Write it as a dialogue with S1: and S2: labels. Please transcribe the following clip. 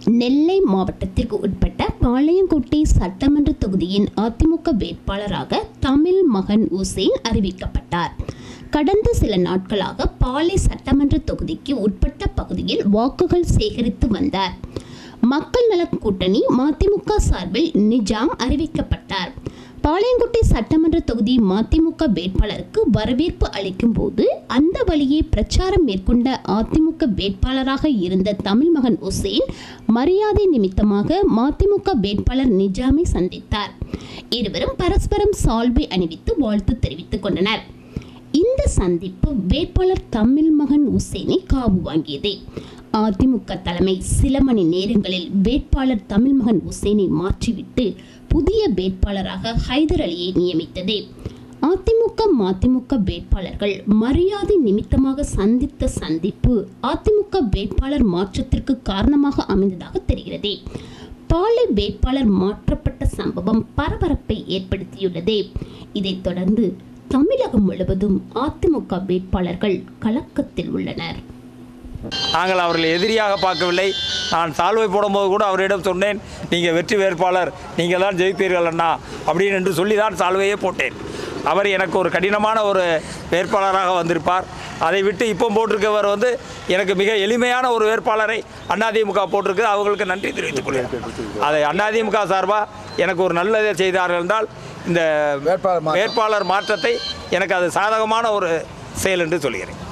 S1: நெல்லை மாவட்டத்திற்கு உட்பட்ட பாளையங்கோட்டை சட்டமன்ற தொகுதியின் அதிமுக வேட்பாளராக தமிழ் மகன் உசேன் அறிவிக்கப்பட்டார் கடந்த சில நாட்களாக பாளை சட்டமன்ற தொகுதிக்கு உட்பட்ட பகுதியில் வாக்குகள் சேகரித்து வந்தார் மக்கள் நலக் கூட்டணி மதிமுக சார்பில் நிஜாம் அறிவிக்கப்பட்டார் பாளையங்கோட்டை சட்டமன்ற தொகுதி மதிமுக வேட்பாளருக்கு வரவேற்பு அளிக்கும் போது அந்த வழியே பிரச்சாரம் மேற்கொண்ட அதிமுக வேட்பாளராக இருந்த தமிழ்மகன் உசேன் மரியாதை நிமித்தமாக மதிமுக வேட்பாளர் நிஜாமை சந்தித்தார் இருவரும் பரஸ்பரம் சால்வை அணிவித்து வாழ்த்து தெரிவித்துக் கொண்டனர் இந்த சந்திப்பு வேட்பாளர் தமிழ் மகன் உசேனை காவு வாங்கியது அதிமுக தலைமை சில மணி நேரங்களில் வேட்பாளர் தமிழ் மகன் உசேனை மாற்றிவிட்டு புதிய வேட்பாளராக ஹைதர் அலியை நியமித்தது அதிமுக மதிமுக வேட்பாளர்கள் மரியாதை நிமித்தமாக சந்தித்த சந்திப்பு அதிமுக வேட்பாளர் மாற்றத்திற்கு காரணமாக அமைந்ததாக தெரிகிறது பாலை வேட்பாளர் மாற்றப்பட்ட சம்பவம் பரபரப்பை ஏற்படுத்தியுள்ளது இதைத் தொடர்ந்து தமிழகம் முழுவதும் அதிமுக வேட்பாளர்கள் கலக்கத்தில் உள்ளனர்
S2: நாங்கள் அவர்களை எதிரியாக பார்க்கவில்லை நான் சால்வை போடும்போது கூட அவரிடம் சொன்னேன் நீங்கள் வெற்றி வேட்பாளர் நீங்கள் தான் ஜெயிப்பீர்கள் அண்ணா அப்படின்னு என்று சொல்லி தான் சால்வையே போட்டேன் அவர் எனக்கு ஒரு கடினமான ஒரு வேட்பாளராக வந்திருப்பார் அதை விட்டு இப்போ போட்டிருக்கவர் வந்து எனக்கு மிக எளிமையான ஒரு வேட்பாளரை அதிமுக போட்டிருக்கு அவங்களுக்கு நன்றி தெரிவித்துக் கொள்கிறேன் அதை அதிமுக சார்பாக எனக்கு ஒரு நல்லதை செய்தார்கள் என்றால் இந்த
S3: வேட்பாளர் மாற்றம்.
S2: வேட்பாளர் மாற்றத்தை எனக்கு அது சாதகமான ஒரு செயல் என்று சொல்கிறேன்